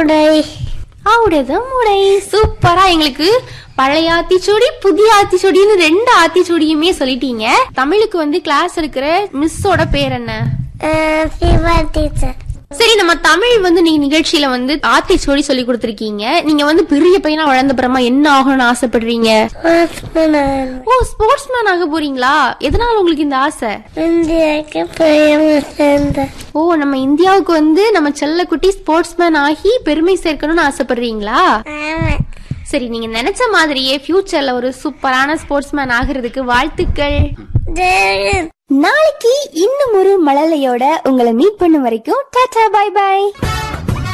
முடை ஆவுடத முடை சூப்பரா எங்களுக்கு பழைய ஆத்திச்சூடி புதிய ஆத்திச்சூடின்னு ரெண்டு ஆத்திச்சூடியுமே சொல்லிட்டீங்க தமிழுக்கு வந்து கிளாஸ் இருக்கிற மிஸ்ஸோட பேர் என்ன சிவா டீச்சர் சரி நம்ம தமிழ் வந்து நீங்க நிகழ்ச்சியில வந்து ஆத்திச்சூடி சொல்லி கொடுத்திருக்கீங்க நீங்க வந்து பெரிய பையனா வளர்ந்த பிறமா என்ன ஆகணும்னு ஆசைப்படுறீங்க ஓ ஸ்போர்ட்ஸ் மேன் ஆக போறீங்களா எதனால உங்களுக்கு இந்த ஆசை இந்தியாவுக்கு பெருமை சேர்ந்த ஓ நம்ம இந்தியாவுக்கு வந்து நம்ம செல்லக்குட்டி ஸ்போர்ட்ஸ் மேன் ஆகி பெருமை சேர்க்கணும்னு ஆசைப்படுறீங்களா ஆமா சரி நீங்க நினைச்ச மாதிரியே ஃபியூச்சர்ல ஒரு சூப்பரான ஸ்போர்ட்ஸ் மேன் ஆகிறதுக்கு வாழ்த்துக்கள் ஜெயன் நாளைக்கு இன்னும் ஒரு மழலையோட உங்களை மீட் பண்ணும் வரைக்கும் டாடா பை பை